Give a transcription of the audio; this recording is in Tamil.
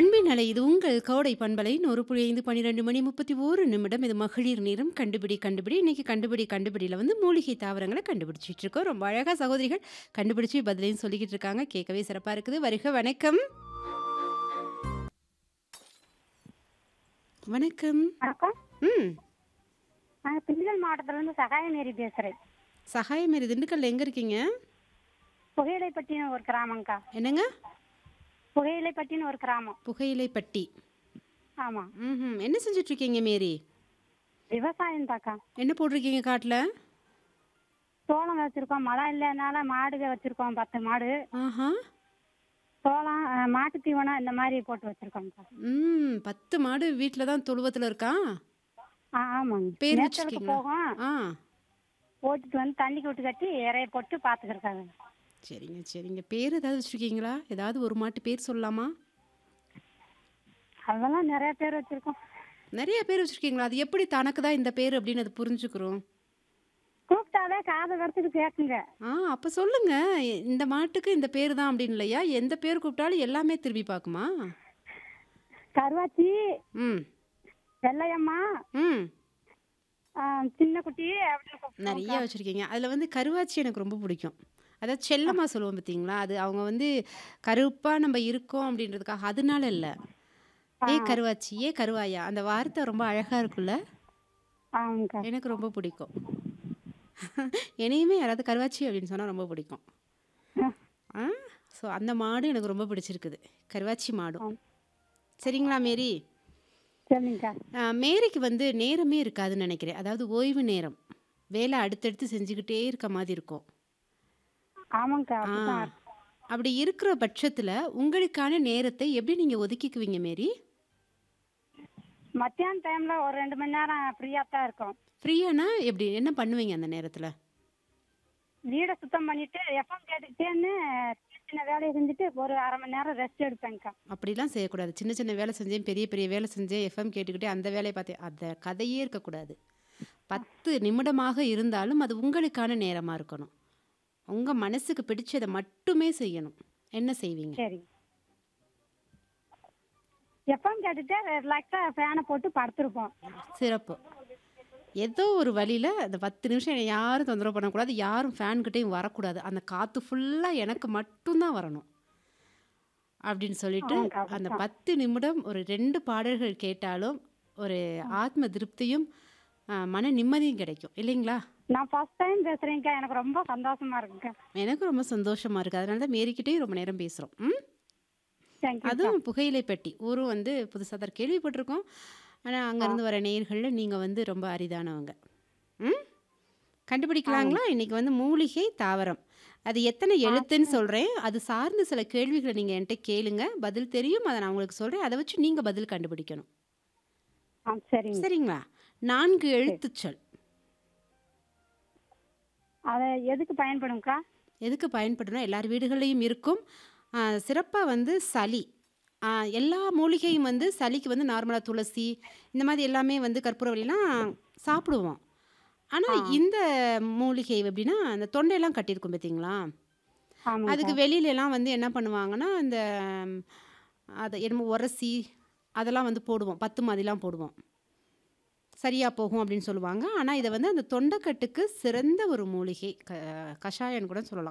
அன்பின் அலை இது உங்கள் கோடை பண்பலை ஒரு புள்ளி ஐந்து பன்னிரெண்டு மணி முப்பத்தி ஓரு நிமிடம் இது மகளிர் நேரம் கண்டுபிடி கண்டுபிடி இன்னைக்கு கண்டுபிடி கண்டுபிடியில் வந்து மூலிகை தாவரங்களை கண்டுபிடிச்சிட்டு இருக்கோம் ரொம்ப அழகாக சகோதரிகள் கண்டுபிடிச்சு பதிலையும் சொல்லிக்கிட்டு இருக்காங்க கேட்கவே சிறப்பாக இருக்குது வருக வணக்கம் வணக்கம் வணக்கம் ம் நாங்கள் திண்டுக்கல் மாவட்டத்துலேருந்து சகாயமேரி பேசுகிறேன் சகாயமேரி திண்டுக்கல்ல எங்கே இருக்கீங்க புகையிலைப்பட்டின்னு ஒரு கிராமங்க்கா என்னங்க புகையிலைப்பட்டின்னு ஒரு கிராமம் புகையிலைப்பட்டி ஆமாம் ம் என்ன செஞ்சுட்டு இருக்கீங்க மேரி விவசாயம் தாக்கா என்ன போட்டிருக்கீங்க காட்டில் சோளம் வச்சுருக்கோம் மழை இல்லைனால மாடுக வச்சுருக்கோம் பத்து மாடு ஆஹா சோளம் அஹ், மாட்டு தீவனம் இந்த மாதிரி போட்டு வச்சுருக்கோங்க்கா ம் பத்து மாடு வீட்டில் தான் தொழுவத்தில் இருக்கா ஆ ஆமாங்க பேர் மேய்ச்சலுக்கு வச்சிருக்கீங்களா? போகும் ஆ ஓட்டிட்டு வந்து தண்ணிக்கு விட்டு கட்டி இறைய போட்டு பார்த்துக்கிறக்காங்க சரிங்க சரிங்க பேர் ஏதாவது வச்சுருக்கீங்களா ஏதாவது ஒரு மாட்டு பேர் சொல்லலாமா அதெல்லாம் நிறைய பேர் வச்சுருக்கோம் நிறைய பேர் வச்சுருக்கீங்களா அது எப்படி தனக்கு தான் இந்த பேர் அப்படின்னு அது புரிஞ்சுக்கிறோம் கூப்பிட்டாலே காதை வரைச்சிட்டு கேட்குங்க ஆ அப்போ சொல்லுங்க இ- இந்த மாட்டுக்கு இந்த பேர் தான் அப்படின்னு இல்லையா எந்த பேர் கூப்பிட்டாலும் எல்லாமே திரும்பி பார்க்குமா கருவாச்சி ம் வெள்ளையம்மா ம் ஆ, சின்ன குட்டி அப்படின்னு கூப்பிடுவோம். நிறைய வச்சுருக்கீங்க அதில் வந்து கருவாச்சி எனக்கு ரொம்ப பிடிக்கும் அதாவது செல்லம்மா சொல்லுவோம் பார்த்தீங்களா அது அவங்க வந்து கருப்பாக நம்ம இருக்கோம் அப்படின்றதுக்காக அதனால இல்லை ஏ கருவாச்சி ஏ கருவாயா அந்த வார்த்தை ரொம்ப அழகாக இருக்குல்ல ஆமாங்க்கா எனக்கு ரொம்ப பிடிக்கும் என்னையுமே யாராவது கருவாச்சி அப்படின்னு சொன்னால் ரொம்ப பிடிக்கும் ஆ ஸோ அந்த மாடு எனக்கு ரொம்ப பிடிச்சிருக்குது கருவாச்சி மாடும் சரிங்களா மேரி சரிங்கக்கா ஆ, மேரிக்கு வந்து நேரமே இருக்காதுன்னு நினைக்கிறேன் அதாவது ஓய்வு நேரம் வேலை அடுத்தடுத்து செஞ்சுக்கிட்டே இருக்க மாதிரி இருக்கும் ஆமாங்க்கா ஆ அப்படிதான் இருக்கு. அப்படி இருக்கிற பட்சத்தில் உங்களுக்கான நேரத்தை எப்படி நீங்கள் ஒதுக்கிக்குவீங்க மேரி மத்தியான டைம்ல ஒரு ரெண்டு மணி நேரம் ஃப்ரீயா தான் இருக்கும் ஃப்ரீயானா எப்படி என்ன பண்ணுவீங்க அந்த நேரத்தில் வீடை சுத்தம் பண்ணிட்டு எஃப்எம் கேட்டுக்கிட்டேன்னு சின்ன சின்ன வேலையை செஞ்சுட்டு ஒரு அரை மணி நேரம் ரெஸ்ட் எடுப்பேங்க்கா அப்படிலாம் செய்யக்கூடாது சின்ன சின்ன வேலை செஞ்சேன் பெரிய பெரிய வேலை செஞ்சேன் எஃப்எம் கேட்டுக்கிட்டே அந்த வேலையை பார்த்தேன் அந்த கதையே இருக்கக்கூடாது பத்து நிமிடமாக இருந்தாலும் அது உங்களுக்கான நேரமாக இருக்கணும் உங்கள் மனசுக்கு பிடிச்சதை மட்டுமே செய்யணும் என்ன செய்வீங்க சரி எஃப்எம் கேட்டுட்டு ரிலாக்ஸா ஃபேனை போட்டு படுத்திருப்போம் சிறப்பு ஏதோ ஒரு வழியில் அந்த பத்து நிமிஷம் என்னை யாரும் தொந்தரவு பண்ணக்கூடாது யாரும் ஃபேன்கிட்டையும் வரக்கூடாது அந்த காற்று ஃபுல்லாக எனக்கு மட்டும்தான் வரணும் அப்படின்னு சொல்லிட்டு ஆமாக்கா, அந்த பத்து நிமிடம் ஒரு ரெண்டு பாடல்கள் கேட்டாலும் ஒரு ஆத்ம திருப்தியும் ஆ, மன நிம்மதியும் கிடைக்கும் இல்லைங்களா நான் ஃபர்ஸ்ட் டைம் பேசுறேங்க்கா எனக்கு ரொம்ப சந்தோஷமா இருக்குங்க எனக்கு ரொம்ப சந்தோஷமாக இருக்குது அதனால தான் மேரிக்கிட்டேயும் ரொம்ப நேரம் பேசுகிறோம் ம் தேங்க்யூ அதுவும் புகையிலை பெட்டி ஊரும் வந்து புதுசாக தான் கேள்விப்பட்டிருக்கோம் ஆனால் அங்கேருந்து வர நேயர்களில் நீங்கள் வந்து ரொம்ப அரிதானவங்க ம் கண்டுபிடிக்கலாங்களா இன்னைக்கு வந்து மூலிகை தாவரம் அது எத்தனை எழுத்துன்னு சொல்கிறேன் அது சார்ந்த சில கேள்விகளை நீங்கள் என்கிட்ட கேளுங்க பதில் தெரியும் அதை நான் உங்களுக்கு சொல்கிறேன் அதை வச்சு நீங்கள் பதில் கண்டுபிடிக்கணும் ஆ சரிங்க சரிங்களா நான்கு எழுத்துச்சொல் அதை எதுக்கு பயன்படும்க்கா எதுக்கு பயன்படுனா எல்லார் வீடுகள்லையும் இருக்கும் சிறப்பாக வந்து சளி ஆ, எல்லா மூலிகையும் வந்து சளிக்கு வந்து நார்மலாக துளசி இந்த மாதிரி எல்லாமே வந்து கற்பூரவள்ளிலாம் சாப்பிடுவோம் ஆனால் இந்த மூலிகை எப்படின்னா அந்த தொண்டையெல்லாம் கட்டியிருக்கும் பார்த்தீங்களா ஆமாங்க அதுக்கு வெளியில எல்லாம் வந்து என்ன பண்ணுவாங்கன்னா அந்த ம், அதை என்னமோ உரசி அதெல்லாம் வந்து போடுவோம் பத்து மாதிரிலாம் போடுவோம் சரியாக போகும் அப்படின்னு சொல்லுவாங்க ஆனால் இதை வந்து அந்த தொண்டைக்கட்டுக்கு சிறந்த ஒரு மூலிகை க கஷாயம்னு கூட சொல்லலாம்